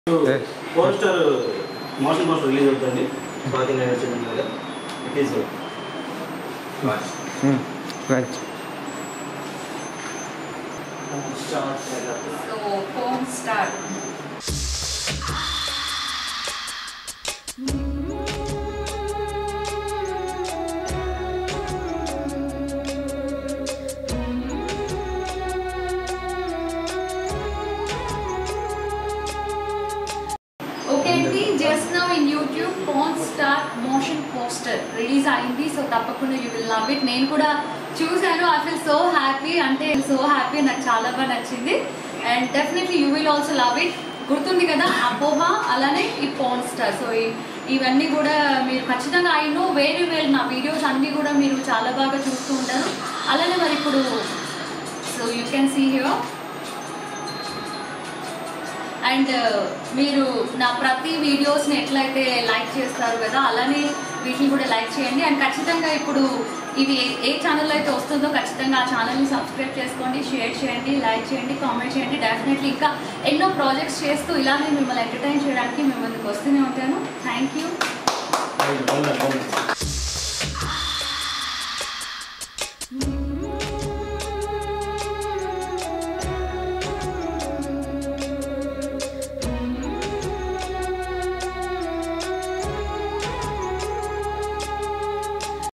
poster motion poster release అవుతుంది స్వాతి వచ్చింది it is right so phone star okay అండి just now in YouTube phone star motion poster release అయింది so తప్పకుండా you will love it నేను కూడా చూశాను I feel so happy అంటే so happy నాకు చాలా బాగా నచ్చింది and definitely you will also love it గుర్తుంది కదా అపోహ అలానే ఈ ఫోన్ స్టార్ సో ఈ- ఇవన్నీ కూడా మీరు ఖచ్చితంగా ఐ నో వేరే వేరే నా వీడియోస్ అన్నీ కూడా మీరు చాలా బాగా చూస్తూ ఉంటారు అలానే మరి ఇప్పుడు so you can see here and మీరు నా ప్రతి వీడియోస్ని ఎట్లయితే లైక్ చేస్తారు కదా అలానే వీటిని కూడా లైక్ చేయండి అండ్ ఖచ్చితంగా ఇప్పుడు ఇది ఏ- ఏ ఛానల్లో అయితే వస్తుందో ఖచ్చితంగా ఆ ఛానల్ని సబ్స్క్రైబ్ చేసుకోండి షేర్ చేయండి లైక్ చేయండి కామెంట్ చేయండి డెఫినెట్లీ ఇంకా ఎన్నో ప్రాజెక్ట్స్ చేస్తూ ఇలానే మిమ్మల్ని ఎంటర్టైన్ చేయడానికి మేము ముందుకు వస్తూనే ఉంటాను థ్యాంక్ యూ బాగుంది బాగుంది